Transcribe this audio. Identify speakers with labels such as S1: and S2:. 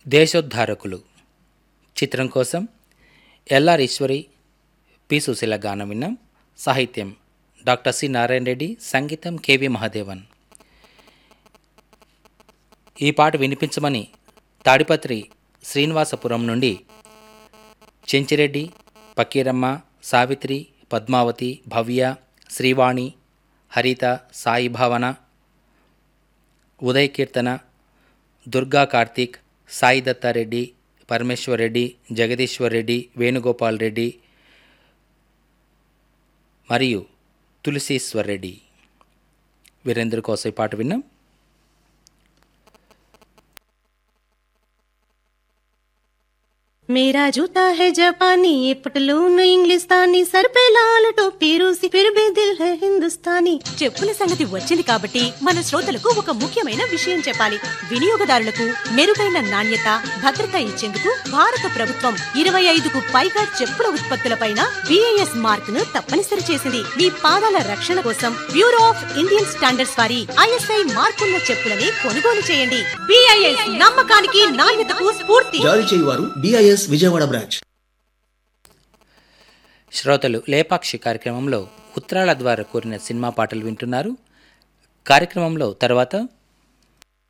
S1: దేశోద్ధారకులు చిత్రం కోసం LR Eshwari P Susheela గానం విన్నాం సాహిత్యం డాక్టర్ సి నారాయణ రెడ్డి సంగీతం కెవి మహాదేవన్ ఈ పాట వినిపించమని తాడిపత్రి శ్రీనివాసపురం నుండి చెంచిరెడ్డి పకీరమ్మ సావిత్రి పద్మావతి భవ్య శ్రీవాణి హరిత సాయి భావన ఉదయ్ కీర్తన దుర్గా కార్తీక్ సాయి దత్తారెడ్డి పరమేశ్వర్ రెడ్డి జగదీశ్వర్ రెడ్డి వేణుగోపాల్ రెడ్డి మరియు తులసీశ్వర్ రెడ్డి వీరందరి కోసం ఈ పాట విన్నాం
S2: मेरा जूता है जापानी ये पटलून इंग्लिस्तानी सर पे लाल टोपी रूसी फिर भी दिल है हिंदुस्तानी
S3: చెప్పుల సంగతి వచ్చింది కాబట్టి మన శ్రోతలకు ఒక ముఖ్యమైన విషయం చెప్పాలి వినియోగదారులకు మెరుగైన నాణ్యత భద్రత ఇచ్చేందుకు భారత ప్రభుత్వం ఇరవై ఐదుకు పైగా చెప్పుల ఉత్పత్తులపైన బిఐఎస్ మార్క్ ను తప్పనిసరి చేసింది మీ పాదాల రక్షణ కోసం బ్యూరో ఆఫ్ ఇండియన్ స్టాండర్డ్స్ వారి ఐఎస్ఐ మార్కున్న చెప్పులని కొనుగోలు చేయండి బిఐఎస్ నమ్మకానికి నాణ్యతకు స్ఫూర్తి
S4: జారీ చేయువారు డిఐఎస్ విజయవాడ బ్రాంచ్
S1: శ్రోతలు లేపాక్షి కార్యక్రమంలో ఉత్తరాల ద్వారా కూరిన సినిమా పాటలు వింటున్నారు కార్యక్రమంలో తర్వాత